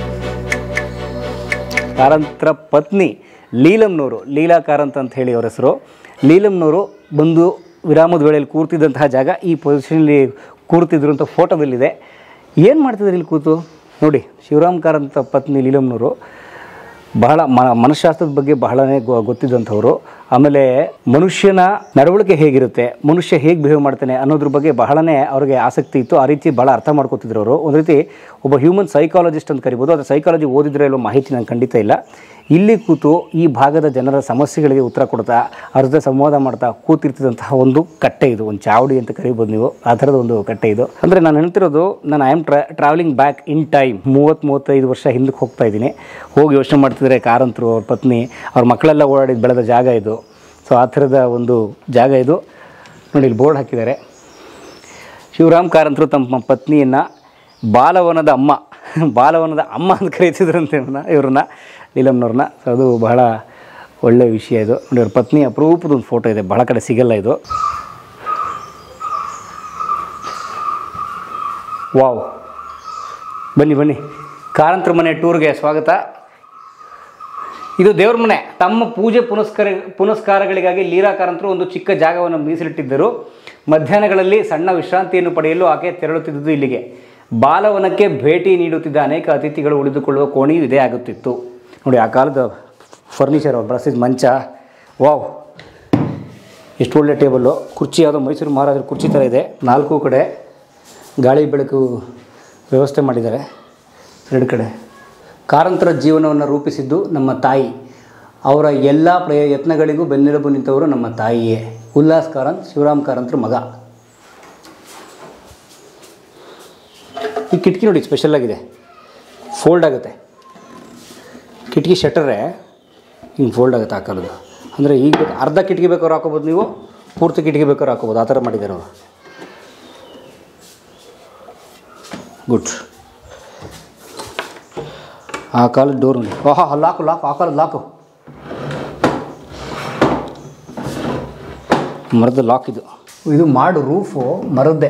ಕಾರಂತರ ಪತ್ನಿ ಲೀಲಂನವರು ಲೀಲಾ ಕಾರಂತ್ ಅಂತ ಹೇಳಿ ಅವರ ಹೆಸರು ಲೀಲಂನವರು ಬಂದು ವಿರಾಮದ ವೇಳೆಯಲ್ಲಿ ಕೂರ್ತಿದ್ದಂತಹ ಜಾಗ ಈ ಪೊಸಿಷನಲ್ಲಿ ಕೂರ್ತಿದ್ರು ಅಂತ ಫೋಟೋದಲ್ಲಿದೆ ಏನು ಮಾಡ್ತಿದ್ರು ಇಲ್ಲಿ ಕೂತು ನೋಡಿ ಶಿವರಾಮ್ ಕಾರಂತ ಪತ್ನಿ ಲೀಲಂನವರು ಬಹಳ ಮ ಮನಃಶಾಸ್ತ್ರದ ಬಗ್ಗೆ ಬಹಳನೇ ಗೊ- ಗೊತ್ತಿದ್ದಂಥವ್ರು ಆಮೇಲೆ ಮನುಷ್ಯನ ನಡವಳಿಕೆ ಹೇಗಿರುತ್ತೆ ಮನುಷ್ಯ ಹೇಗೆ ಬಿಹೇವ್ ಮಾಡ್ತಾನೆ ಅನ್ನೋದ್ರ ಬಗ್ಗೆ ಬಹಳನೇ ಅವ್ರಿಗೆ ಆಸಕ್ತಿ ಇತ್ತು ಆ ರೀತಿ ಭಾಳ ಅರ್ಥ ಮಾಡ್ಕೋತಿದ್ರು ಅವರು ಒಂದು ರೀತಿ ಒಬ್ಬ ಹ್ಯೂಮನ್ ಸೈಕಾಲಜಿಸ್ಟ್ ಅಂತ ಕರಿಬೋದು ಅದು ಸೈಕಾಲಜಿ ಓದಿದ್ರೆ ಇಲ್ಲೋ ಮಾಹಿತಿ ನಂಗೆ ಖಂಡಿತ ಇಲ್ಲ ಇಲ್ಲಿ ಕೂತು ಈ ಭಾಗದ ಜನರ ಸಮಸ್ಯೆಗಳಿಗೆ ಉತ್ತರ ಕೊಡ್ತಾ ಅವ್ರ ಜೊತೆ ಸಂವಾದ ಮಾಡ್ತಾ ಕೂತಿರ್ತಿದ್ದಂತಹ ಒಂದು ಕಟ್ಟೆ ಇದು ಒಂದು ಚಾವಡಿ ಅಂತ ಕರಿಬೋದು ನೀವು ಆ ಥರದ ಒಂದು ಕಟ್ಟೆ ಇದು ಅಂದರೆ ನಾನು ಹೇಳ್ತಿರೋದು ನಾನು ಐ ಆಮ್ ಟ್ರಾ ಟ್ರಾವೆಲಿಂಗ್ ಬ್ಯಾಕ್ ಇನ್ ಟೈಮ್ ಮೂವತ್ತು ಮೂವತ್ತೈದು ವರ್ಷ ಹಿಂದಕ್ಕೆ ಹೋಗ್ತಾ ಇದ್ದೀನಿ ಹೋಗಿ ಯೋಚನೆ ಮಾಡ್ತಿದ್ರೆ ಕಾರಂತರು ಅವ್ರ ಪತ್ನಿ ಅವ್ರ ಮಕ್ಕಳೆಲ್ಲ ಓಡಾಡಿದ ಬೆಳೆದ ಜಾಗ ಇದು ಸೊ ಆ ಥರದ ಒಂದು ಜಾಗ ಇದು ನೋಡಿ ಇಲ್ಲಿ ಬೋರ್ಡ್ ಹಾಕಿದ್ದಾರೆ ಶಿವರಾಮ್ ಕಾರಂತರು ತಮ್ಮ ಪತ್ನಿಯನ್ನು ಬಾಲವನದ ಅಮ್ಮ ಬಾಲವನದ ಅಮ್ಮ ಅಂತ ಕರೀತಿದ್ರಂತೆ ಇವ್ರನ್ನ ಇವ್ರನ್ನ ನೀಲಮ್ನವ್ರನ್ನ ಸೊ ಅದು ಬಹಳ ಒಳ್ಳೆಯ ವಿಷಯ ಇದು ನೋಡಿ ಅವ್ರ ಪತ್ನಿ ಅಪರೂಪದ ಒಂದು ಫೋಟೋ ಇದೆ ಬಹಳ ಕಡೆ ಸಿಗಲ್ಲ ಇದು ವಾವ್ ಬನ್ನಿ ಬನ್ನಿ ಕಾರಂತರ ಮನೆ ಟೂರ್ಗೆ ಸ್ವಾಗತ ಇದು ದೇವ್ರ ಮನೆ ತಮ್ಮ ಪೂಜೆ ಪುನಸ್ಕಾರ ಪುನಸ್ಕಾರಗಳಿಗಾಗಿ ಲೀಲಾ ಕಾರಂತರು ಒಂದು ಚಿಕ್ಕ ಜಾಗವನ್ನು ಮೀಸಲಿಟ್ಟಿದ್ದರು ಮಧ್ಯಾಹ್ನಗಳಲ್ಲಿ ಸಣ್ಣ ವಿಶ್ರಾಂತಿಯನ್ನು ಪಡೆಯಲು ಆಕೆ ತೆರಳುತ್ತಿದ್ದುದು ಇಲ್ಲಿಗೆ ಬಾಲವನಕ್ಕೆ ಭೇಟಿ ನೀಡುತ್ತಿದ್ದ ಅನೇಕ ಅತಿಥಿಗಳು ಉಳಿದುಕೊಳ್ಳುವ ಕೋಣೆಯೂ ಇದೇ ಆಗುತ್ತಿತ್ತು ನೋಡಿ ಆ ಕಾಲದ ಫರ್ನಿಚರ್ ಅವ್ರು ಬಳಸಿದ ಮಂಚ ವಾವ್ ಎಷ್ಟು ಒಳ್ಳೆ ಟೇಬಲ್ಲು ಕುರ್ಚಿ ಯಾವುದೋ ಮೈಸೂರು ಮಹಾರಾಜರ ಕುರ್ಚಿ ಥರ ಇದೆ ನಾಲ್ಕು ಕಡೆ ಗಾಳಿ ಬೆಳಕು ವ್ಯವಸ್ಥೆ ಮಾಡಿದ್ದಾರೆ ಎರಡು ಕಡೆ ಕಾರಂತರ ಜೀವನವನ್ನು ರೂಪಿಸಿದ್ದು ನಮ್ಮ ತಾಯಿ ಅವರ ಎಲ್ಲ ಪ್ರಯತ್ನಗಳಿಗೂ ಬೆನ್ನೆಲುಬು ನಿಂತವರು ನಮ್ಮ ತಾಯಿಯೇ ಉಲ್ಲಾಸ್ ಕಾರಂತ್ ಶಿವರಾಮ್ ಕಾರಂತರ ಮಗ ಈ ಕಿಟಕಿ ನೋಡಿ ಸ್ಪೆಷಲ್ ಆಗಿದೆ ಫೋಲ್ಡ್ ಆಗುತ್ತೆ ಕಿಟಕಿ ಶಟರೇ ಹಿಂಗೆ ಫೋಲ್ಡ್ ಆಗುತ್ತೆ ಆ ಕಾಲದ್ದು ಅಂದರೆ ಈಗ ಅರ್ಧ ಕಿಟಕಿ ಬೇಕಾದ್ರೂ ಹಾಕೋಬೋದು ನೀವು ಪೂರ್ತಿ ಕಿಟಕಿ ಬೇಕಾದ್ರೂ ಹಾಕೋಬೋದು ಆ ಥರ ಮಾಡಿದ್ದಾರೆ ಅವರು ಗುಡ್ ಆ ಕಾಲದ ಡೋರ್ ನೋಡಿ ಓಹಾ ಲಾಕು ಲಾಕು ಆ ಕಾಲದ ಲಾಕು ಮರದ ಲಾಕ್ ಇದು ಇದು ಮಾಡು ರೂಫು ಮರದ್ದೇ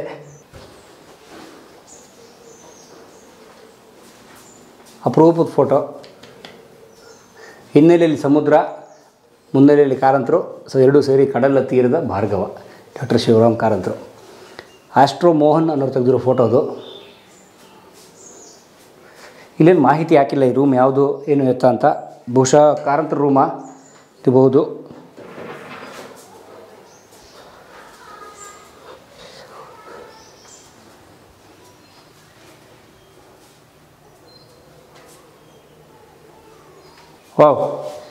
ಅಪರೂಪದ ಫೋಟೋ ಹಿನ್ನೆಲೆಯಲ್ಲಿ ಸಮುದ್ರ ಮುನ್ನೆಲೆಯಲ್ಲಿ ಕಾರಂತರು ಸೊ ಎರಡೂ ಸೇರಿ ಕಡಲ ತೀರದ ಭಾರ್ಗವ ಡಾಕ್ಟರ್ ಶಿವರಾಮ್ ಕಾರಂತರು ಆಸ್ಟ್ರೋ ಮೋಹನ್ ಅನ್ನೋರು ತೆಗೆದಿರೋ ಫೋಟೋ ಅದು ಇಲ್ಲೇನು ಮಾಹಿತಿ ಹಾಕಿಲ್ಲ ಈ ರೂಮ್ ಯಾವುದು ಏನು ಎತ್ತ ಅಂತ ಬಹುಶಃ ಕಾರಂತರ ರೂಮಾ ಇರಬಹುದು ವಾವ್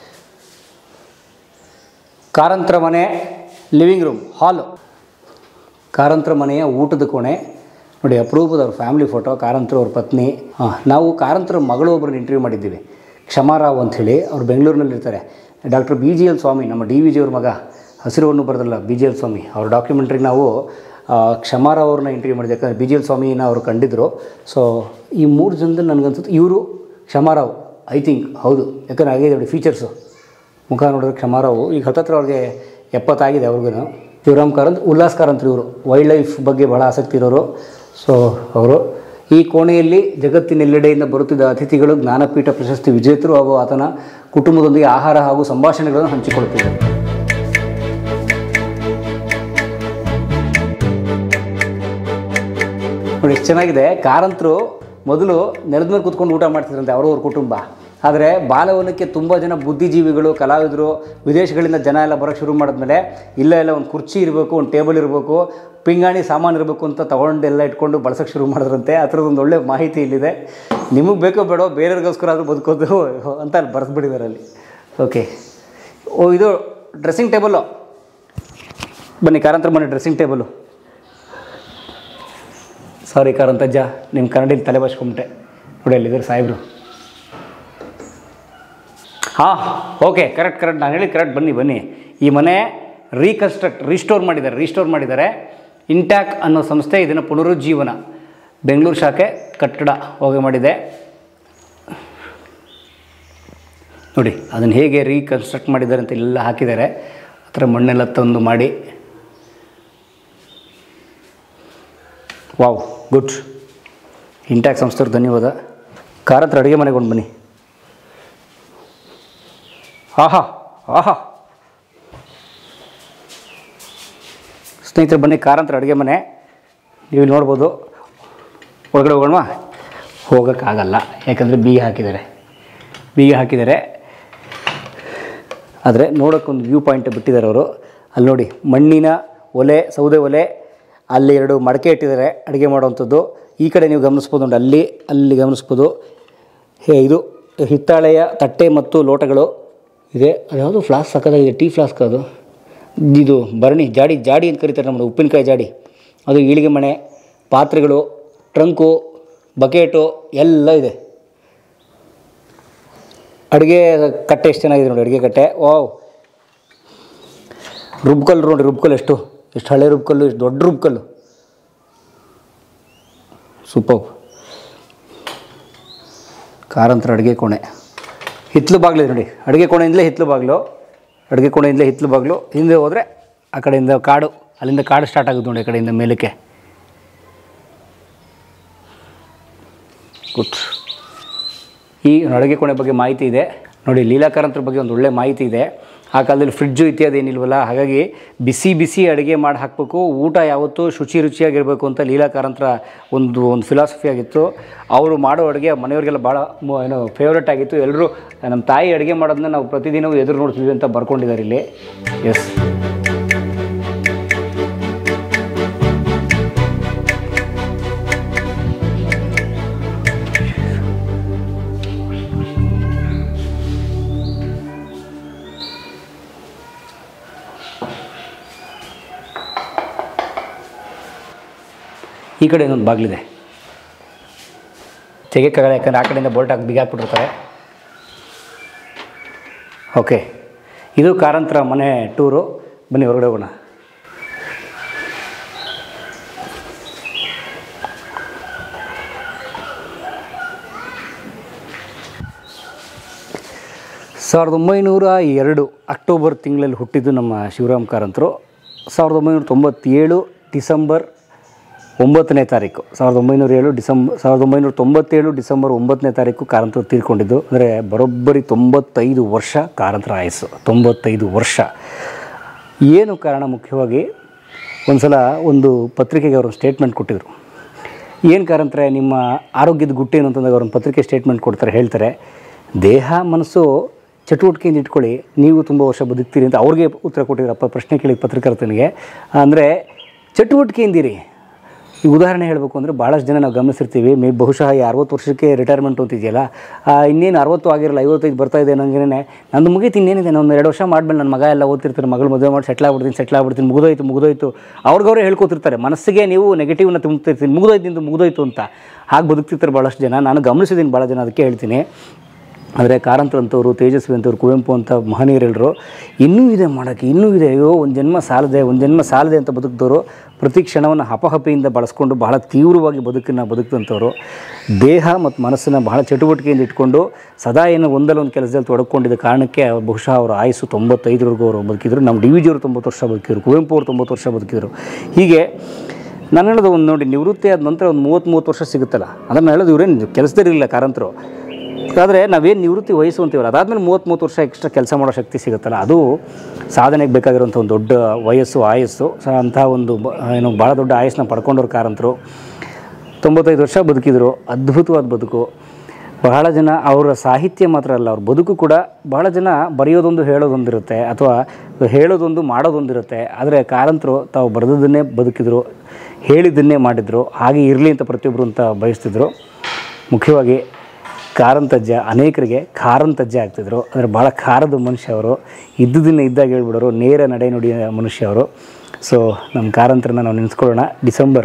ಕಾರಂತರ ಮನೆ ಲಿವಿಂಗ್ ರೂಮ್ ಹಾಲು ಕಾರಂತರ ಮನೆಯ ಊಟದ ಕೋಣೆ ನೋಡಿ ಅಪರೂಪದ ಅವ್ರ ಫ್ಯಾಮಿಲಿ ಫೋಟೋ ಕಾರಂತರ ಅವ್ರ ಪತ್ನಿ ಹಾಂ ನಾವು ಕಾರಂತರ ಮಗಳು ಒಬ್ಬರನ್ನ ಇಂಟರ್ವ್ಯೂ ಮಾಡಿದ್ದೀವಿ ಕ್ಷಮಾರಾವ್ ಅಂಥೇಳಿ ಅವ್ರು ಬೆಂಗಳೂರಿನಲ್ಲಿರ್ತಾರೆ doctor B G L Swamy ನಮ್ಮ ಡಿ ವಿ ಜಿ ಅವ್ರ ಮಗ ಹಸಿರುವನ್ನು ಬರೆದಲ್ಲ ಬಿ ಜಿ ಎಲ್ ಸ್ವಾಮಿ ಅವ್ರ ಡಾಕ್ಯುಮೆಂಟ್ರಿಗೆ ನಾವು ಆ, ಕ್ಷಮಾರಾವ್ ಅವ್ರನ್ನ ಇಂಟರ್ವ್ಯೂ ಮಾಡಿದ್ದೆ ಯಾಕಂದರೆ ಬಿ ಜಿ ಎಲ್ ಸ್ವಾಮಿನ ಅವರು ಕಂಡಿದ್ದರು ಸೊ ಈ ಮೂರು ಜನದಲ್ಲಿ ನನಗನ್ಸುತ್ತೆ ಇವರು ಕ್ಷಮಾರಾವ್ ಐ ಥಿಂಕ್ ಹೌದು ಯಾಕಂದ್ರೆ ಆಗಿದೆ ನೋಡಿ ಫೀಚರ್ಸು ಮುಖ ನೋಡಿದ್ರೆ ಕ್ಷಮಾರಾವು ಈಗ ಹತ್ತತ್ರ ಅವ್ರಿಗೆ ಎಪ್ಪತ್ತಾಗಿದೆ ಅವ್ರಿಗೂ ಶಿವರಾಮ್ ಕಾರಂತ್ ಉಲ್ಲಾಸ್ ಕಾರಂತ್ ಇವರು ವೈಲ್ಡ್ ಲೈಫ್ ಬಗ್ಗೆ ಬಹಳ ಆಸಕ್ತಿ ಇರೋರು ಸೊ ಅವರು ಈ ಕೋಣೆಯಲ್ಲಿ ಜಗತ್ತಿನೆಲ್ಲೆಡೆಯಿಂದ ಬರುತ್ತಿದ್ದ ಅತಿಥಿಗಳು ಜ್ಞಾನಪೀಠ ಪ್ರಶಸ್ತಿ ವಿಜೇತರು ಹಾಗೂ ಆತನ ಕುಟುಂಬದೊಂದಿಗೆ ಆಹಾರ ಹಾಗೂ ಸಂಭಾಷಣೆಗಳನ್ನು ಹಂಚಿಕೊಳ್ಳುತ್ತಿದ್ದರು ನೋಡಿ ಎಷ್ಟು ಚೆನ್ನಾಗಿದೆ ಕಾರಂತರು ಮೊದಲು ನೆಲದ ಮೇಲೆ ಕೂತ್ಕೊಂಡು ಊಟ ಮಾಡ್ತಿದ್ರಂತೆ ಅವ್ರವ್ರ ಕುಟುಂಬ ಆದರೆ ಬಾಲವನಕ್ಕೆ ತುಂಬ ಜನ ಬುದ್ಧಿಜೀವಿಗಳು ಕಲಾವಿದರು ವಿದೇಶಗಳಿಂದ ಜನ ಎಲ್ಲ ಬರೋಕ್ಕೆ ಶುರು ಮಾಡಿದ್ಮೇಲೆ ಇಲ್ಲ ಎಲ್ಲ ಒಂದು ಕುರ್ಚಿ ಇರಬೇಕು ಒಂದು ಟೇಬಲ್ ಇರಬೇಕು ಪಿಂಗಾಣಿ ಸಾಮಾನು ಇರಬೇಕು ಅಂತ ತೊಗೊಂಡೆಲ್ಲ ಇಟ್ಕೊಂಡು ಬಳಸೋಕ್ಕೆ ಶುರು ಮಾಡಿದ್ರಂತೆ ಆ ಥರದ್ದು ಒಂದು ಒಳ್ಳೆ ಮಾಹಿತಿ ಇಲ್ಲಿದೆ ನಿಮಗೆ ಬೇಕೋ ಬೇಡೋ ಬೇರೆಯವ್ರಿಗೋಸ್ಕರ ಆದರೂ ಬದುಕೋದು ಅಂತ ಅಲ್ಲಿ ಬರೆಸ್ಬಿಟ್ಟಿದ್ದಾರೆ ಅಲ್ಲಿ ಓಕೆ ಓ ಇದು ಡ್ರೆಸ್ಸಿಂಗ್ ಟೇಬಲ್ಲು ಬನ್ನಿ ಕಾರಂತರ ಮನೆ ಡ್ರೆಸ್ಸಿಂಗ್ ಟೇಬಲು ಸಾರಿ ಕಾರಂತಜ್ಜ ನಿಮ್ಮ ಕನ್ನಡಿಲಿ ತಲೆ ಬಾಚ್ಕೊಂಬಿಟ್ಟೆ ನೋಡಿ ಅಲ್ಲಿದ್ದಾರೆ ಸಾಹೇಬ್ರು ಹಾಂ ಓಕೆ ಕರೆಕ್ಟ್ ಕರೆಕ್ಟ್ ನಾನು ಹೇಳಿ ಕರೆಕ್ಟ್ ಬನ್ನಿ ಬನ್ನಿ ಈ ಮನೆ ರೀಕನ್ಸ್ಟ್ರಕ್ಟ್ ರೀಸ್ಟೋರ್ ಮಾಡಿದ್ದಾರೆ ರೀಸ್ಟೋರ್ ಮಾಡಿದ್ದಾರೆ ಇಂಟ್ಯಾಕ್ ಅನ್ನೋ ಸಂಸ್ಥೆ ಇದನ್ನು ಪುನರುಜ್ಜೀವನ ಬೆಂಗಳೂರು ಶಾಖೆ ಕಟ್ಟಡ ಹೋಗಿ ಮಾಡಿದೆ ನೋಡಿ ಅದನ್ನು ಹೇಗೆ ರೀಕನ್ಸ್ಟ್ರಕ್ಟ್ ಮಾಡಿದ್ದಾರೆ ಅಂತ ಎಲ್ಲ ಹಾಕಿದ್ದಾರೆ ಆ ಥರ ಮಣ್ಣೆಲ್ಲ ತಂದು ಮಾಡಿ ವಾವ್ ಗುಡ್ ಇಂಟ್ಯಾಕ್ ಸಂಸ್ಥೆಯವ್ರು ಧನ್ಯವಾದ ಕಾರ ಹತ್ರ ಅಡುಗೆ ಮನೆಗೆ ಕೊಂಡು ಬನ್ನಿ ಆಹಾ ಆಹಾ ಸ್ನೇಹಿತರು ಬನ್ನಿ ಕಾರಂತರ ಅಡುಗೆ ಮನೆ ನೀವು ಇಲ್ಲಿ ನೋಡ್ಬೋದು ಒಳಗಡೆ ಹೋಗೋಣ ಹೋಗೋಕ್ಕಾಗಲ್ಲ ಯಾಕಂದರೆ ಬೀಗ ಹಾಕಿದ್ದಾರೆ ಬೀಗ ಹಾಕಿದ್ದಾರೆ ಆದರೆ ನೋಡೋಕ್ಕೊಂದು ವ್ಯೂ ಪಾಯಿಂಟ್ ಬಿಟ್ಟಿದ್ದಾರೆ ಅವರು ಅಲ್ಲಿ ನೋಡಿ ಮಣ್ಣಿನ ಒಲೆ ಸೌದೆ ಒಲೆ ಅಲ್ಲಿ ಎರಡು ಮಡಕೆ ಇಟ್ಟಿದ್ದಾರೆ ಅಡುಗೆ ಮಾಡುವಂಥದ್ದು ಈ ಕಡೆ ನೀವು ಗಮನಿಸ್ಬೋದು ನೋಡಿ ಅಲ್ಲಿ ಅಲ್ಲಿ ಗಮನಿಸ್ಬೋದು ಹೇ ಇದು ಹಿತ್ತಾಳೆಯ ತಟ್ಟೆ ಮತ್ತು ಲೋಟಗಳು ಇದೆ ಅದ್ಯಾವುದು ಫ್ಲಾಸ್ಕ್ ಸಕ್ಕದಾಗಿದೆ ಟೀ ಫ್ಲಾಸ್ಕ್ ಅದು ಇದು ಭರಣಿ ಜಾಡಿ ಜಾಡಿ ಅಂತ ಕರೀತಾರೆ ನಮ್ಮದು ಉಪ್ಪಿನಕಾಯಿ ಜಾಡಿ ಅದು ಈಳಿಗೆ ಮಣೆ ಪಾತ್ರೆಗಳು ಟ್ರಂಕು ಬಕೆಟು ಎಲ್ಲ ಇದೆ ಅಡುಗೆ ಕಟ್ಟೆ ಎಷ್ಟು ಚೆನ್ನಾಗಿದೆ ನೋಡಿ ಅಡುಗೆ ಕಟ್ಟೆ ವಾವ್ ರುಬ್ಕಲ್ಲು ನೋಡಿ ರುಬ್ಕಲ್ಲು ಎಷ್ಟು ಎಷ್ಟು ಹಳೆ ರುಬ್ಕಲ್ಲು ಎಷ್ಟು ದೊಡ್ಡ ರುಬ್ಕಲ್ಲು ಸೂಪರ್ ಕಾರಂತರ ಅಡುಗೆ ಕೋಣೆ ಹಿತ್ಲು ಬಾಗಿಲು ನೋಡಿ ಅಡುಗೆ ಕೋಣೆಯಿಂದಲೇ ಹಿತ್ಲು ಬಾಗಿಲು ಅಡುಗೆ ಕೋಣೆಯಿಂದಲೇ ಹಿತ್ಲು ಬಾಗಿಲು ಹಿಂದೆ ಹೋದರೆ ಆ ಕಡೆಯಿಂದ ಕಾಡು ಅಲ್ಲಿಂದ ಕಾಡು ಸ್ಟಾರ್ಟ್ ಆಗುತ್ತೆ ನೋಡಿ ಆ ಕಡೆಯಿಂದ ಮೇಲಕ್ಕೆ ಗುಡ್ ಈ ಅಡುಗೆ ಕೋಣೆ ಬಗ್ಗೆ ಮಾಹಿತಿ ಇದೆ ನೋಡಿ ಲೀಲಾಕಾರಂತರ ಬಗ್ಗೆ ಒಂದು ಒಳ್ಳೆ ಮಾಹಿತಿ ಇದೆ ಆ ಕಾಲದಲ್ಲಿ ಫ್ರಿಡ್ಜು ಇತ್ಯಾದಿ ಏನಿಲ್ವಲ್ಲ ಹಾಗಾಗಿ ಬಿಸಿ ಬಿಸಿ ಅಡುಗೆ ಮಾಡಿ ಹಾಕಬೇಕು ಊಟ ಯಾವತ್ತೂ ಶುಚಿ ರುಚಿಯಾಗಿರಬೇಕು ಅಂತ ಲೀಲಾಕಾರಂತರ ಒಂದು ಒಂದು ಫಿಲಾಸಫಿ ಆಗಿತ್ತು ಅವರು ಮಾಡೋ ಅಡುಗೆ ಮನೆಯವರಿಗೆಲ್ಲ ಭಾಳ ಮ- ಏನು ಫೇವ್ರೇಟ್ ಆಗಿತ್ತು ಎಲ್ಲರೂ ನಮ್ಮ ತಾಯಿ ಅಡುಗೆ ಮಾಡೋದನ್ನ ನಾವು ಪ್ರತಿದಿನವೂ ಎದುರು ನೋಡ್ತೀವಿ ಅಂತ ಬರ್ಕೊಂಡಿದ್ದಾರೆ ಇಲ್ಲಿ ಎಸ್ ಈ ಕಡೆ ಇನ್ನೊಂದು ಬಾಗಿಲಿದೆ ತೆಗೆಯಕ್ಕಾಗಲ್ಲ ಯಾಕಂದರೆ ಆ ಕಡೆಯಿಂದ ಬೋಲ್ಟ್ ಹಾಕಿ ಬಿಗಿ ಹಾಕ್ಬಿಟ್ಟಿರ್ತಾರೆ ಓಕೆ ಇದು ಕಾರಂತರ ಮನೆ ಟೂರು ಬನ್ನಿ ಹೊರಗಡೆ ಹೋಗೋಣ ಸಾವಿರದ ಒಂಬೈನೂರ ಎರಡು ಅಕ್ಟೋಬರ್ ತಿಂಗಳಲ್ಲಿ ಹುಟ್ಟಿದ್ದು ನಮ್ಮ ಶಿವರಾಮ್ ಕಾರಂತರು ಸಾವಿರದ ಒಂಬೈನೂರ ತೊಂಬತ್ತೇಳು ಡಿಸೆಂಬರ್ ಒಂಬತ್ತನೇ ತಾರೀಕು ಸಾವಿರದ ಒಂಬೈನೂರ ಏಳು ಡಿಸೆಂಬರ್ ಸಾವಿರದ ಒಂಬೈನೂರ ತೊಂಬತ್ತೇಳು ಡಿಸೆಂಬರ್ ಒಂಬತ್ತನೇ ತಾರೀಕು ಕಾರಂತರು ತೀರ್ಕೊಂಡಿದ್ದು ಅಂದರೆ ಬರೋಬ್ಬರಿ ತೊಂಬತ್ತೈದು ವರ್ಷ ಕಾರಂತರ ಆಯಸ್ಸು ತೊಂಬತ್ತೈದು ವರ್ಷ ಏನು ಕಾರಣ ಮುಖ್ಯವಾಗಿ ಒಂದು ಸಲ ಒಂದು ಪತ್ರಿಕೆಗೆ ಅವರು ಸ್ಟೇಟ್ಮೆಂಟ್ ಕೊಟ್ಟಿದ್ರು ಏನು ಕಾರಂತರೆ ನಿಮ್ಮ ಆರೋಗ್ಯದ ಗುಟ್ಟೇನು ಅಂತಂದಾಗ ಅವ್ರೊಂದು ಪತ್ರಿಕೆ ಸ್ಟೇಟ್ಮೆಂಟ್ ಕೊಡ್ತಾರೆ ಹೇಳ್ತಾರೆ ದೇಹ ಮನಸ್ಸು ಚಟುವಟಿಕೆಯಿಂದ ಇಟ್ಕೊಳ್ಳಿ ನೀವು ತುಂಬ ವರ್ಷ ಬದುಕ್ತೀರಿ ಅಂತ ಅವ್ರಿಗೆ ಉತ್ತರ ಕೊಟ್ಟಿದ್ರಪ್ಪ ಪ್ರಶ್ನೆ ಕೇಳಿದ ಪತ್ರಕರ್ತನಿಗೆ ಅಂದರೆ ಚಟುವಟಿಕೆಯಿಂದಿರಿ ಈ ಉದಾಹರಣೆ ಹೇಳಬೇಕು ಅಂದರೆ ಭಾಳಷ್ಟು ಜನ ನಾವು ಗಮನಿಸಿರ್ತೀವಿ ಮೇ ಬಹುಶಃ ಈ ಅರವತ್ತು ವರ್ಷಕ್ಕೆ ರಿಟೈರ್ಮೆಂಟ್ ಅಂತಿದೆಯಲ್ಲ ಆ, ಇನ್ನೇನು ಅರವತ್ತು ಆಗಿರಲ್ಲ ಐವತ್ತೈದು ಬರ್ತಾ ಇದೆ ನನಗೇನೆ ನಂದು ಮುಗೀತು ಇನ್ನೇನಿದೆ ನಾನು ಒಂದು ಎರಡು ವರ್ಷ ಮಾಡ್ಮೇಲೆ ನನ್ನ ಮಗ ಎಲ್ಲ ಓದ್ತಿರ್ತಾರೆ ಮಗಳು ಮದುವೆ ಮಾಡಿ ಸೆಟ್ಲ್ ಆಗ್ಬಿಡ್ತೀನಿ ಸೆಟ್ಲ್ ಆಗ್ಬಿಡ್ತೀನಿ ಮುಗಿದೋಯ್ತು ಮುಗಿದೋಯ್ತು ಅವ್ರಿಗವ್ರೇ ಹೇಳ್ಕೊತಿರ್ತಾರೆ ಮನಸ್ಸಿಗೆ ನೀವು ನೆಗೆಟಿವ್ನ ತುಂಬ್ತಿರ್ತೀನಿ ಮುಗಿದೋಯ್ತು ನಿಂದು ಮುಗಿದೋಯ್ತು ಅಂತ ಹಾಗೆ ಬದುಕ್ತಿರ್ತಾರೆ ಭಾಳಷ್ಟು ಜನ ನಾನು ಗಮನಿಸಿದ್ದೀನಿ ಭಾಳ ಜನ ಅದಕ್ಕೆ ಹೇಳ್ತೀನಿ ಆದರೆ ಕಾರಂತರ ಅಂಥವ್ರು ತೇಜಸ್ವಿ ಅಂಥವ್ರು ಕುವೆಂಪು ಅಂತ ಮಹನೀಯರೆಲ್ಲರು ಇನ್ನೂ ಇದೆ ಮಾಡೋಕ್ಕೆ ಇನ್ನೂ ಇದೆ ಅಯ್ಯೋ ಒಂದು ಜನ್ಮ ಸಾಲದೆ ಒಂದು ಜನ್ಮ ಸಾಲದೆ ಅಂತ ಬದುಕಿದವರು ಪ್ರತಿ ಕ್ಷಣವನ್ನು ಹಪಹಪಿಯಿಂದ ಬಳಸ್ಕೊಂಡು ಬಹಳ ತೀವ್ರವಾಗಿ ಬದುಕನ್ನು ಬದುಕಿದಂಥವ್ರು ದೇಹ ಮತ್ತು ಮನಸ್ಸನ್ನು ಬಹಳ ಚಟುವಟಿಕೆಯಿಂದ ಇಟ್ಕೊಂಡು ಸದಾ ಏನು ಒಂದಲ್ಲ ಒಂದು ಕೆಲಸದಲ್ಲಿ ತೊಡಕೊಂಡಿದ್ದ ಕಾರಣಕ್ಕೆ ಅವ್ರು ಬಹುಶಃ ಅವರ ಆಯುಸ್ಸು ತೊಂಬತ್ತೈದರವರೆಗೂ ಅವರು ಬದುಕಿದ್ರು ನಮ್ಮ ಡಿ ವಿ ಜಿಯವರು ತೊಂಬತ್ತು ವರ್ಷ ಬದುಕಿದ್ರು ಕುವೆಂಪು ಅವರು ತೊಂಬತ್ತು ವರ್ಷ ಬದುಕಿದ್ರು ಹೀಗೆ ನಾನು ಹೇಳೋದು ಒಂದು ನೋಡಿ ನಿವೃತ್ತಿ ಆದ ನಂತರ ಒಂದು ಮೂವತ್ತು ಮೂವತ್ತು ವರ್ಷ ಸಿಗುತ್ತಲ್ಲ ಅದನ್ನು ಹೇಳೋದು ಇವರೇನು ಕೆಲಸದಲ್ಲಿರಲಿಲ್ಲ ಕಾರಂತರು ಆದರೆ ನಾವೇನು ನಿವೃತ್ತಿ ವಯಸ್ಸು ಅಂತೀವಲ್ಲ ಅದಾದಮೇಲೆ ಮೂವತ್ತು ಮೂವತ್ತು ವರ್ಷ ಎಕ್ಸ್ಟ್ರಾ ಕೆಲಸ ಮಾಡೋ ಶಕ್ತಿ ಸಿಗುತ್ತಲ್ಲ ಅದು ಸಾಧನೆಗೆ ಬೇಕಾಗಿರುವಂಥ ಒಂದು ದೊಡ್ಡ ವಯಸ್ಸು ಆಯಸ್ಸು ಸೊ ಅಂಥ ಒಂದು ಬ- ಏನು ಭಾಳ ದೊಡ್ಡ ಆಯಸ್ಸನ್ನ ಪಡ್ಕೊಂಡವ್ರು ಕಾರಂತರು ತೊಂಬತ್ತೈದು ವರ್ಷ ಬದುಕಿದ್ರು ಅದ್ಭುತವಾದ ಬದುಕು ಬಹಳ ಜನ ಅವರ ಸಾಹಿತ್ಯ ಮಾತ್ರ ಅಲ್ಲ ಅವ್ರ ಬದುಕು ಕೂಡ ಬಹಳ ಜನ ಬರೆಯೋದೊಂದು ಹೇಳೋದೊಂದಿರುತ್ತೆ ಅಥವಾ ಹೇಳೋದೊಂದು ಮಾಡೋದೊಂದಿರುತ್ತೆ ಆದರೆ ಕಾರಂತರು ತಾವು ಬರೆದದನ್ನೇ ಬದುಕಿದ್ರು ಹೇಳಿದ್ದನ್ನೇ ಮಾಡಿದರು ಹಾಗೆ ಇರಲಿ ಅಂತ ಪ್ರತಿಯೊಬ್ಬರು ಅಂತ ಬಯಸ್ತಿದ್ರು ಮುಖ್ಯವಾಗಿ ಕಾರಂತಜ್ಜ ಅನೇಕರಿಗೆ ಕಾರಂತಜ್ಜ ಆಗ್ತಿದ್ರು ಅಂದರೆ ಭಾಳ ಖಾರದ ಮನುಷ್ಯ ಅವರು ಇದ್ದುದನ್ನು ಇದ್ದಾಗ ಹೇಳ್ಬಿಡೋರು ನೇರ ನಡೆ ನುಡಿಯ ಮನುಷ್ಯ ಅವರು ಸೊ ನಮ್ಮ ಕಾರಂತರನ್ನ ನಾವು ನೆನೆಸ್ಕೊಳ್ಳೋಣ ಡಿಸೆಂಬರ್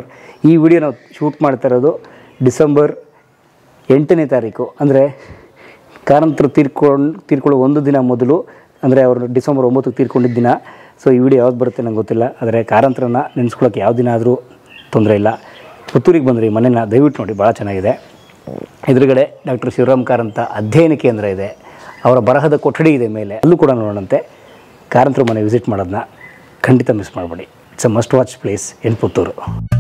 ಈ ವಿಡಿಯೋ ನಾವು ಶೂಟ್ ಮಾಡ್ತಾ ಇರೋದು ಡಿಸೆಂಬರ್ ಎಂಟನೇ ತಾರೀಕು ಅಂದರೆ ಕಾರಂತರು ತೀರ್ಕೊಂಡು ತೀರ್ಕೊಳ್ಳೋ ಒಂದು ದಿನ ಮೊದಲು ಅಂದರೆ ಅವರು ಡಿಸೆಂಬರ್ ಒಂಬತ್ತಕ್ಕೆ ತೀರ್ಕೊಂಡಿದ್ದ ದಿನ ಸೊ ಈ ವಿಡಿಯೋ ಯಾವ್ದು ಬರುತ್ತೆ ನಂಗೆ ಗೊತ್ತಿಲ್ಲ ಆದರೆ ಕಾರಂತರನ್ನ ನೆನೆಸ್ಕೊಳ್ಳೋಕೆ ಯಾವ ದಿನ ಆದರೂ ತೊಂದರೆ ಇಲ್ಲ ಪುತ್ತೂರಿಗೆ ಬಂದರೆ ಈ ಮನೆನ ದಯವಿಟ್ಟು ನೋಡಿ ಭಾಳ ಚೆನ್ನಾಗಿದೆ ಎದುರುಗಡೆ ಡಾಕ್ಟರ್ ಶಿವರಾಮ್ ಕಾರಂತ ಅಧ್ಯಯನ ಕೇಂದ್ರ ಇದೆ ಅವರ ಬರಹದ ಕೊಠಡಿ ಇದೆ ಮೇಲೆ ಅಲ್ಲೂ ಕೂಡ ನೋಡೋಣಂತೆ ಕಾರಂತರ ಮನೆ ವಿಸಿಟ್ ಮಾಡೋದನ್ನ ಖಂಡಿತ ಮಿಸ್ ಮಾಡಬೇಡಿ it's a must watch place in Puttur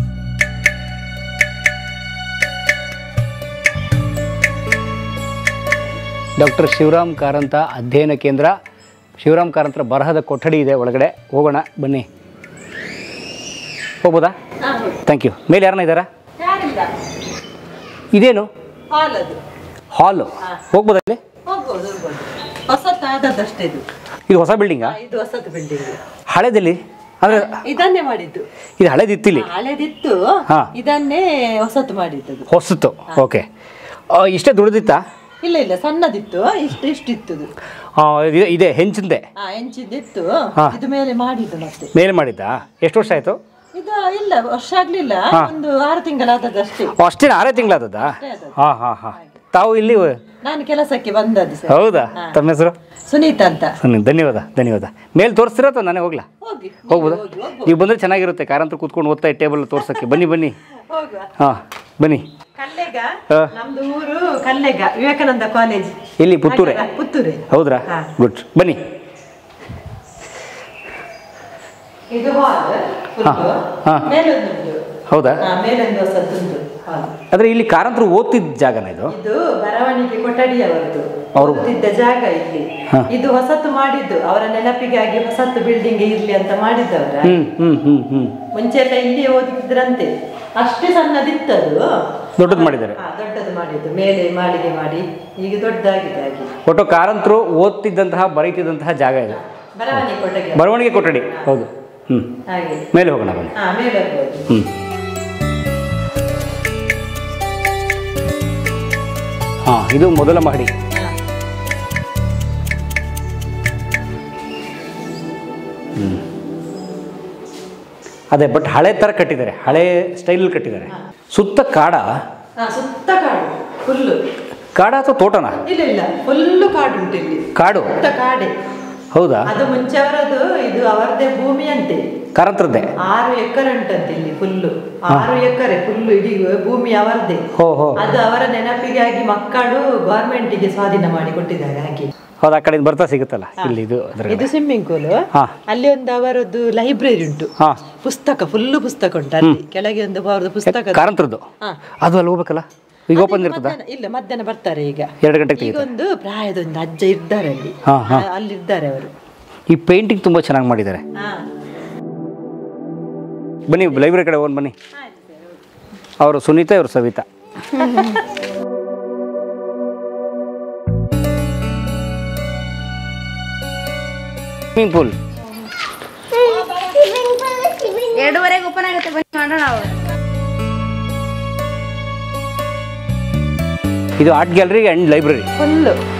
doctor Shivaram Karanth ಅಧ್ಯಯನ ಕೇಂದ್ರ ಶಿವರಾಮ್ ಕಾರಂತರ ಬರಹದ ಕೊಠಡಿ ಇದೆ ಒಳಗಡೆ ಹೋಗೋಣ ಬನ್ನಿ ಹೋಗ್ಬೋದಾ ಥ್ಯಾಂಕ್ ಯು ಮೇಲೆ ಯಾರನ್ನ ಇದ್ದಾರಾ ಯಾರಿಲ್ಲ ಇದೇನು ಹಾಲ್ ಅದು ಹಾಲು ಹೋಗ್ಬೋದಾ ಇಲ್ಲಿ ಹೋಗ್ಬೋದು ಹೋಗ್ಬೋದು ಹೊಸತಾದದಷ್ಟೇ ಇದು ಇದು ಹೊಸ ಬಿಲ್ಡಿಂಗಾ ಆ, ಇದು ಹೊಸದು ಬಿಲ್ಡಿಂಗ್ ಹಳೆದಲ್ಲಿ ಅಂದರೆ ಇದನ್ನೇ ಮಾಡಿದ್ದು ಇದು ಹಳೆದಿತ್ತು ಇಲ್ಲಿ ಹಳೆದಿತ್ತು ಹಾ. ಇದನ್ನೇ ಹೊಸತು ಮಾಡಿದ್ದದು ಹೊಸತು ಓಕೆ ಇಷ್ಟೇ ದುಡ್ದಿತ್ತಾ ಇಲ್ಲ ಇಲ್ಲ ಸಣ್ಣದಿತ್ತು ಇಷ್ಟು ಇಷ್ಟಿತ್ತು ಇದು. ಆ, ಇದೆ- ಇದೆ ಹೆಂಚಿಂದೆ ಆ ಎಂಚಿದ್ದಿತ್ತು ಹಾ. ಇದು ಮೇಲೆ ಮಾಡಿದ್ದು ಮತ್ತೆ ಮೇಲೆ ಮಾಡಿದ್ದಾ ಎಷ್ಟು ವರ್ಷ ಆಯಿತು ಇದು ಇಲ್ಲ ವರ್ಷ ಆಗ್ಲಿಲ್ಲ ಒಂದು ಆರು ತಿಂಗಳಾದದಷ್ಟೇ ಅಷ್ಟೇನು ಆರೇ ತಿಂಗಳಾದದ್ದಾ ಅಷ್ಟೇ ಆದದ್ದು. ಹಾಂ ಹಾಂ ಹಾಂ ತಾವು ಇಲ್ಲಿ ನಾನು ಕೆಲಸಕ್ಕೆ ಬಂದದ್ದು ಸರ್ ಹೌದಾ ತಮ್ಮ ಹೆಸರು ಸುನೀತಾ ಅಂತ ಸರಿ ಧನ್ಯವಾದ ಧನ್ಯವಾದ ಮೇಲೆ ತೋರಿಸ್ತೀರಾ ಅಥವಾ ನಾನೇ ಹೋಗ್ಲಾ ಹೋಗಿ ಹೋಗ್ಬೋದಾ ನೀವು ಬಂದರೆ ಚೆನ್ನಾಗಿರುತ್ತೆ ಕಾರಂತ ಕೂತ್ಕೊಂಡು ಓದ್ತಾ ಟೇಬಲ್ ತೋರ್ಸೋಕ್ಕೆ ಬನ್ನಿ ಬನ್ನಿ ಹೋಗುವ ಹಾಂ ಬನ್ನಿ ಕಲ್ಲೆಗ ಹಾ. ನಮ್ದು ಊರು ಕಲ್ಲೆಗ ವಿವೇಕಾನಂದ ಕಾಲೇಜ್ ಇಲ್ಲಿ ಪುತ್ತೂರೇ ಪುತ್ತೂರೇ ಹೌದ್ರಾ ಹಾ. ಗುಡ್ ಬನ್ನಿ ಇದು ಹಾಲ್ ಹಾ. ಹಾ. ಮೇಲೊಂದುಂಟು ಹೌದಾ ಹಾ, ಮೇಲೊಂದು ಹೊಸದುಂಟು ಹಾಲ್ ಆದರೆ ಇಲ್ಲಿ ಕಾರಂತರು ಓದ್ತಿದ್ದ ಜಾಗನ ಇದು ಇದು ಬರವಣಿಗೆ ಕೊಠಡಿ ಅವರದ್ದು ಅವರು- ಓದ್ತಿದ್ದ ಜಾಗ ಇಲ್ಲಿ ಹಾ. ಇದು ಹೊಸತು ಮಾಡಿದ್ದು ಅವರ ನೆನಪಿಗಾಗಿ ಹೊಸತು ಬಿಲ್ಡಿಂಗ್ ಇರ್ಲಿ ಅಂತ ಮಾಡಿದ್ದವರ ಹ್ಞೂ ಹ್ಞೂ ಹ್ಞೂ ಹ್ಞೂ ಮುಂಚೆ ಎಲ್ಲ ಇಲ್ಲಿ ಓದಿದ್ರಂತೆ ಅಷ್ಟೇ ಸಣ್ಣದಿತ್ತದು ದೊಡ್ಡದು ಮಾಡಿದ್ದಾರೆ ಹಾ, ದೊಡ್ಡದು ಮಾಡಿದ್ದು ಮೇಲೆ ಮಾಳಿಗೆ ಮಾಡಿ ಈಗ ದೊಡ್ಡದಾಗಿದೆ ಹಾಗೆ ಒಟ್ಟು ಕಾರಂತರು ಓದ್ತಿದ್ದಂತಹ ಬರೀತಿದ್ದಂತಹ ಜಾಗ ಇದು ಬರವಣಿಗೆ ಕೊಠಡಿ ಬರವಣಿಗೆ ಕೊಠಡಿ ಹೌದು ಹ್ಞೂ ಹಾಗೆ ಮೇಲೆ ಹೋಗೋಣ ಬನ್ನಿ ಹಾ ಮೇಲೆ ಹೋಗ್ಬೋದು ಹ್ಞೂ ಹಾಂ ಇದು ಮೊದಲ ಮಹಡಿ ಹಾ. ಅದೇ ಬಟ್ ಹಳೆ ಥರ ಕಟ್ಟಿದ್ದಾರೆ ಹಳೆ ಸ್ಟೈಲಲ್ಲಿ ಕಟ್ಟಿದ್ದಾರೆ ಸುತ್ತ ಕಾಡ ಹಾ, ಸುತ್ತ ಕಾಡು ಫುಲ್ಲು ಕಾಡ ಅಥವಾ ತೋಟನ ಇಲ್ಲ ಇಲ್ಲ ಫುಲ್ಲು ಕಾಡು ಉಂಟು ಇಲ್ಲಿ ಕಾಡು ಸುತ್ತ ಕಾಡೆ ಹೌದಾ ಅದು ಮುಂಚೆ ಅವರದು ಇದು ಅವರದೇ ಭೂಮಿ ಅಂತೆ ಕಾರಂತರದ್ದೇ ಆರು ಎಕರೆ ಉಂಟಂತೆ ಇಲ್ಲಿ ಫುಲ್ಲು ಆರು ಎಕರೆ ಫುಲ್ಲು ಇಡೀ ಭೂಮಿ ಅವರದೇ ಹೋ ಹೋ ಅದು ಅವರ ನೆನಪಿಗಾಗಿ ಮಕ್ಕಳು ಗೌರ್ಮೆಂಟಿಗೆ ಸ್ವಾಧೀನ ಮಾಡಿ ಕೊಟ್ಟಿದ್ದಾರೆ ಹಾಗೆ ಹೌದು ಆ ಕಡೆಯಿಂದ ಬರ್ತಾ ಸಿಗುತ್ತಲ್ಲ ಇಲ್ಲಿ ಇದು ಅದ್ರ ಇದು ಸ್ವಿಮ್ಮಿಂಗ್ ಪೂಲ್ ಹಾ. ಅಲ್ಲಿ ಒಂದು ಅವರದ್ದು ಲೈಬ್ರರಿ ಉಂಟು ಹಾಂ ಪುಸ್ತಕ ಫುಲ್ಲು ಪುಸ್ತಕ ಉಂಟು ಅಲ್ಲಿ ಕೆಳಗೆ ಒಂದು ಅವರದ್ದು ಪುಸ್ತಕ ಕಾರಂತರದ್ದು ಹಾ. ಅದು ಅಲ್ಲಿ ಹೋಗ್ಬೇಕಲ್ಲ ಈಗ ಓಪನ್ ಇರ್ತದ ಮಧ್ಯಾಹ್ನ- ಇಲ್ಲ ಮಧ್ಯಾಹ್ನ ಬರ್ತಾರೆ ಈಗ ಎರಡು ಗಂಟೆಗೆ ಈಗ ಒಂದು ಪ್ರಾಯದ ಒಂದು ಅಜ್ಜ ಇದ್ದಾರೆ ಅಲ್ಲಿ ಹಾ, ಹಾ. ಆ, ಅಲ್ಲಿದ್ದಾರೆ ಅವರು ಈ ಪೇಂಟಿಂಗ್ ತುಂಬ ಚೆನ್ನಾಗಿ ಮಾಡಿದ್ದಾರೆ ಹಾ ಬನ್ನಿ ಲೈಬ್ರರಿ ಕಡೆ ಹೋಗಿ ಬನ್ನಿ ಅವರು ಸುನೀತಾ ಇವರು ಸವಿತಾ ಸ್ವಿಮ್ಮಿಂಗ್ ಪೂಲ್ ಎರಡೂವರೆಗೆ ಓಪನ್ ಆಗುತ್ತೆ ಬನ್ನಿ ಮಾಡೋಣ ನಾವು ಇದು art gallery and library full